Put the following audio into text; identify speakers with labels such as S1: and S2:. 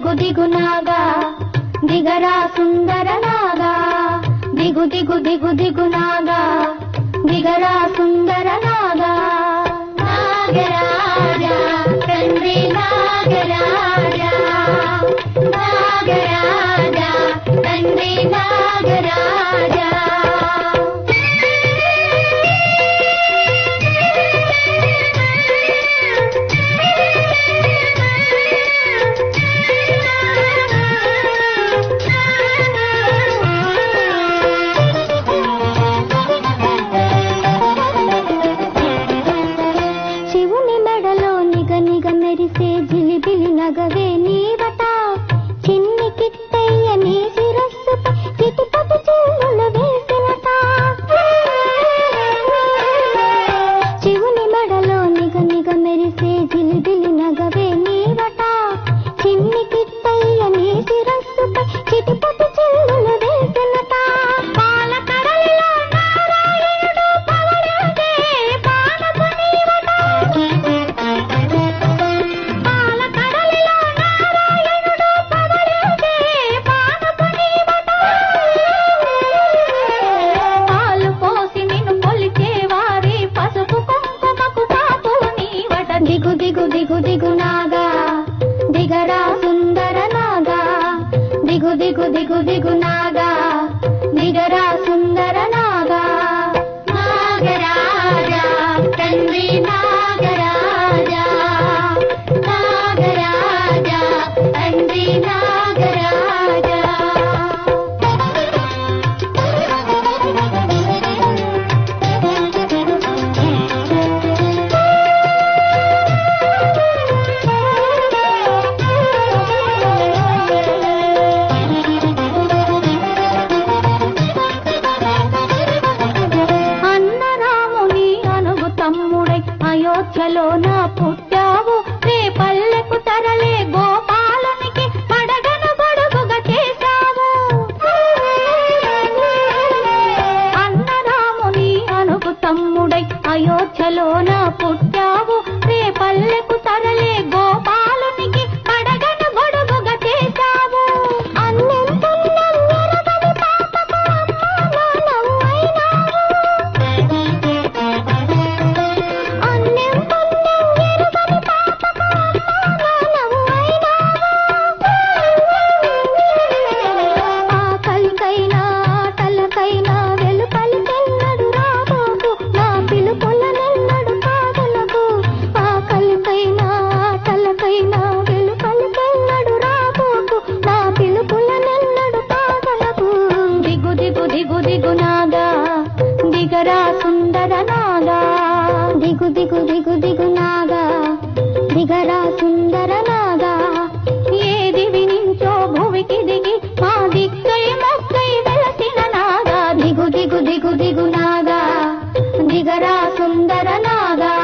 S1: దిగు దిగు నాగా దిగరా సుందర నాగా దిగు దిగు దిగు దిగు నాగా దిగరా సుందర నాగా నాగరాజా తండ్రి నాగరాజా నాగరాజా తండ్రి నాగరాజా శివుని మెడలో నిగ నిగ మెరిసే జిలిబిలి నగవే నీవట చిన్ని కిట్టయ్య నీ శిరస్సుపై చిటిపటి చిల్లులు వేసినట శివుని మెడలో నిగ నిగ మెరిసే జిలిబిలి నగవే నీవట చిన్ని కిట్టయ్య నీ శిరస్సుపై చిటిపటి చిల్లులు వేసినట పాల కడలిలో నారాయణుడు పవళించే పానపు నీవట పాల కడలిలో నారాయణుడు పవళించే పానపు నీవట పాలు పోసి నిన్ను కొలిచే వారి పసుపు కుంకుమకు పాపు నీవట దిగు దిగు దిగు దిగు నాగా దిగరా సుందర నాగా దిగు దిగు దిగు దిగు నాగా దిగరా సుందర నాగా నాగరాజా తండ్రి నాగరాజా నాగరాజా తండ్రి నాగరాజా అన్నరాముని అనుగు తమ్ముడై అయోధ్యలో నా పుట్టావు రే పల్లెకు తరలే గోపాలునికి పడగను గొడుగుగా చేశావు అన్నరాముని అనుగు తమ్ముడై అయోధ్యలో నా పుట్టావు రే పల్లెకు తరలే గోపాలునికి పడగను గొడుగుగా చేశావు అన్నం పుణ్యం ఎరగని పాపకు అమ్మా నాన్నమైనావు అన్నం పుణ్యం ఎరుగని పాపకు అమ్మా నాన్నమైనావు ఆకలికైనా ఆటలకైనా వెలుపలి తెల్లడు రాబోకు నా పిలుపుల నెల్లడు కాదలకు ఆకలికైనా ఆటలకైనా వెలుపలి తెల్లడు రాబోకు నా పిలుపుల నెల్లడు కాదలకు దిగు దిగు దిగు దిగు నాగా దిగరా సుందర నాగా దిగు దిగు దిగు దిగు నాగా దిగరా సుందర నాగా ఏది వినించో భువికి దిగి మా దిక్కై మొక్కై వెలసిన నాగా దిగు దిగు దిగు దిగు నాగా దిగరా సుందర నాగా